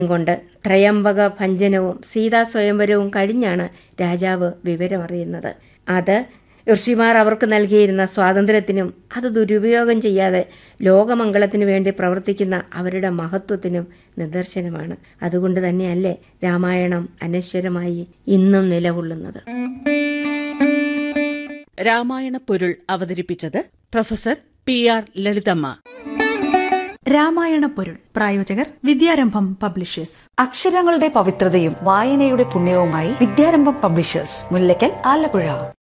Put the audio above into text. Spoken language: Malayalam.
കൊണ്ട് ത്രയംബക ഭഞ്ജനവും സീതാ സ്വയംവരവും കഴിഞ്ഞാണ് രാജാവ് വിവരമറിയുന്നത് അത് ഋഷിമാർ അവർക്ക് നൽകിയിരുന്ന സ്വാതന്ത്ര്യത്തിനും അത് ദുരുപയോഗം ചെയ്യാതെ ലോകമംഗളത്തിനു വേണ്ടി പ്രവർത്തിക്കുന്ന അവരുടെ മഹത്വത്തിനും നിദർശനമാണ് അതുകൊണ്ട് തന്നെയല്ലേ രാമായണം അനശ്വരമായി ഇന്നും നിലകൊള്ളുന്നത് രാമായണ പൊരുൾ അവതരിപ്പിച്ചത് professor P R Lalithamma Ramayana പൊരുൾ പ്രായോജകർ വിദ്യാരംഭം പബ്ലിഷേഴ്സ് അക്ഷരങ്ങളുടെ പവിത്രതയും വായനയുടെ പുണ്യവുമായി വിദ്യാരംഭം പബ്ലിഷേഴ്സ് മുല്ലയ്ക്കൽ ആലപ്പുഴ